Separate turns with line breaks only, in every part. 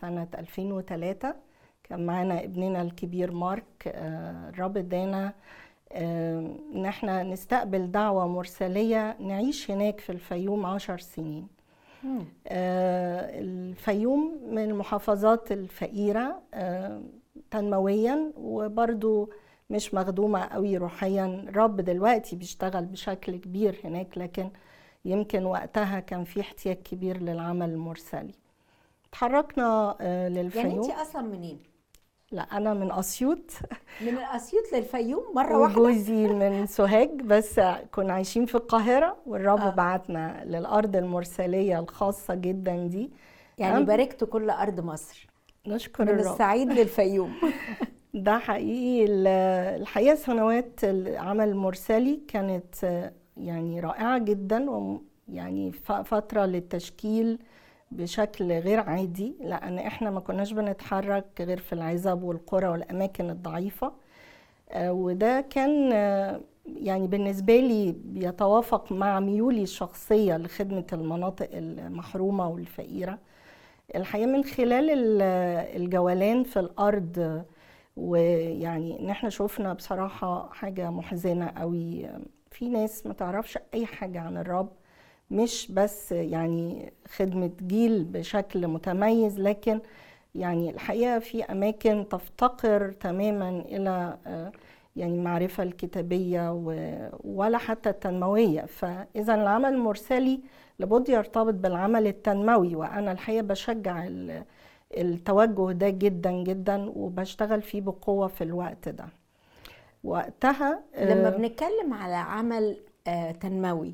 سنة 2003 كان معانا ابننا الكبير مارك آه، الرب ادانا آه، ان احنا نستقبل دعوة مرسلية نعيش هناك في الفيوم عشر سنين
مم.
آه، الفيوم من المحافظات الفقيرة آه، تنمويا وبرضو مش مخدومة قوي روحيا الرب دلوقتي بيشتغل بشكل كبير هناك لكن يمكن وقتها كان في احتياج كبير للعمل المرسلي اتحركنا آه،
يعني
للفيوم
انت اصلا منين
لا انا من اسيوط
من الاسيوط للفيوم مره واحده
وجوزي من سوهاج بس كنا عايشين في القاهرة والرب
آه.
بعتنا للأرض المرسلية الخاصة جدا دي
يعني
أم-
باركت كل ارض مصر
نشكر
من
الرب
الصعيد للفيوم
ده حقيقي ال- الحقيقة سنوات العمل المرسلي كانت آه، يعني رائعة جدا ويعني فترة للتشكيل بشكل غير عادي لأن احنا ما كناش بنتحرك غير في العزب والقرى والأماكن الضعيفة آه، وده كان آه، يعني بالنسبة لي بيتوافق مع ميولي الشخصية لخدمة المناطق المحرومة والفقيرة الحقيقة من خلال ال- الجولان في الأرض آه، ويعني ان احنا شفنا بصراحة حاجة محزنة قوي في ناس ما تعرفش اي حاجة عن الرب مش بس يعني خدمة جيل بشكل متميز لكن يعني الحقيقة في أماكن تفتقر تماما إلى آه، يعني المعرفة الكتابية و- ولا حتى التنموية فإذا العمل المرسلي لابد يرتبط بالعمل التنموي وأنا الحقيقة بشجع ال- التوجه ده جدا جدا وبشتغل فيه بقوة في الوقت ده وقتها
لما
آه،
بنتكلم على عمل آه، تنموي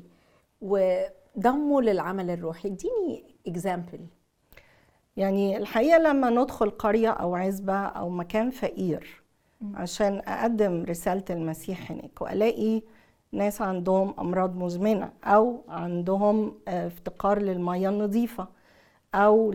وضمه للعمل الروحي اديني اكزامبل
يعني الحقيقة لما ندخل قرية أو عزبة أو مكان فقير عشان أقدم رسالة المسيح هناك وألاقي ناس عندهم أمراض مزمنة أو عندهم آه، افتقار للمياه النظيفة أو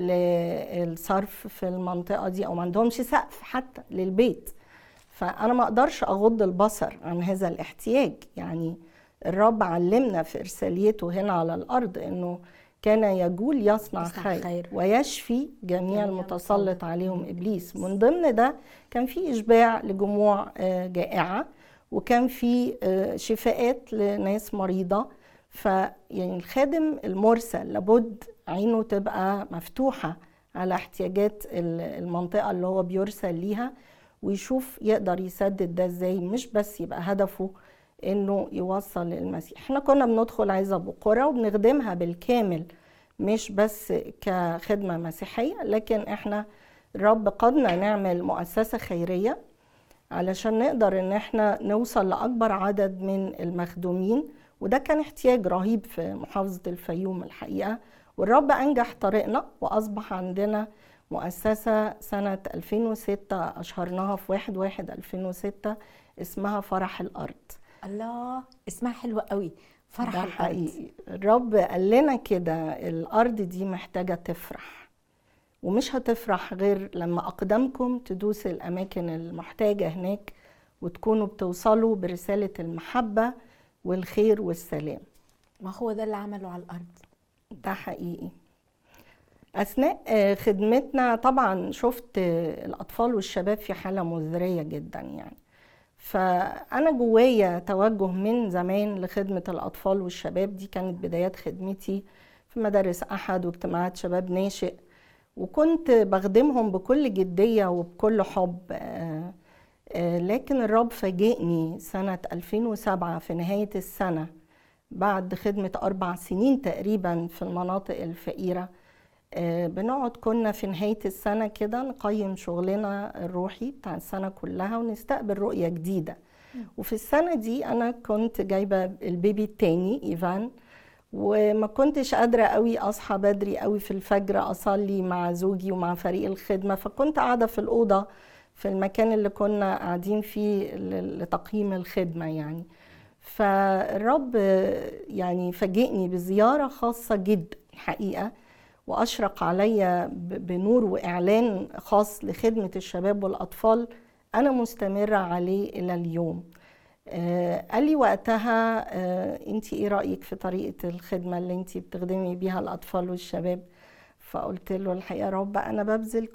للصرف في المنطقة دي أو ما عندهمش سقف حتى للبيت فأنا ما أقدرش أغض البصر عن هذا الاحتياج يعني الرب علمنا في إرساليته هنا على الأرض إنه كان يجول يصنع
يصنع
خير,
خير.
ويشفي جميع
جميع
المتسلط عليهم إبليس من ضمن ده كان في إشباع لجموع آه، جائعة وكان في آه، شفاءات لناس مريضة فيعني الخادم المرسل لابد عينه تبقى مفتوحة على احتياجات ال- المنطقة اللي هو بيرسل ليها ويشوف يقدر يسدد ده ازاي مش بس يبقى هدفه انه يوصل للمسيح احنا كنا بندخل عزب وقرى وبنخدمها بالكامل مش بس كخدمة مسيحية لكن احنا الرب قدنا نعمل مؤسسة خيرية علشان نقدر ان احنا نوصل لاكبر عدد من المخدومين وده كان احتياج رهيب في محافظة الفيوم الحقيقة والرب انجح طريقنا واصبح عندنا مؤسسة سنة 2006 اشهرناها في 1 1 2006 اسمها فرح الارض
الله اسمها حلوة قوي فرح
ده
الارض
حقيقي الرب قال لنا كده الارض دي محتاجة تفرح ومش هتفرح غير لما أقدامكم تدوس الأماكن المحتاجة هناك وتكونوا بتوصلوا برسالة المحبة والخير والسلام
ما هو ده اللي عمله على الارض
ده حقيقي أثناء آه، خدمتنا طبعا شفت آه، الأطفال والشباب في حالة مزرية جدا يعني فأنا جوايا توجه من زمان لخدمة الأطفال والشباب دي كانت بدايات خدمتي في مدارس أحد واجتماعات شباب ناشئ وكنت بخدمهم بكل جدية وبكل حب آه، آه، لكن الرب فاجئني سنة 2007 في نهاية السنة بعد خدمة أربع سنين تقريبا في المناطق الفقيرة آه، بنقعد كنا في نهاية السنة كده نقيم شغلنا الروحي بتاع السنة كلها ونستقبل رؤية جديدة وفي السنة دي أنا كنت جايبة البيبي التاني إيفان وما كنتش قادرة قوي أصحى بدري قوي في الفجر أصلي مع زوجي ومع فريق الخدمة فكنت قاعدة في الأوضة في المكان اللي كنا قاعدين فيه ل- لتقييم الخدمة يعني فالرب يعني فاجئني بزيارة خاصة جدا الحقيقة وأشرق عليا ب- بنور وإعلان خاص لخدمة الشباب والأطفال أنا مستمرة عليه إلى اليوم آه، قال لي وقتها انت ايه رأيك في طريقة الخدمة اللي انت بتخدمي بيها الأطفال والشباب فقلت له الحقيقة يا رب أنا ببذل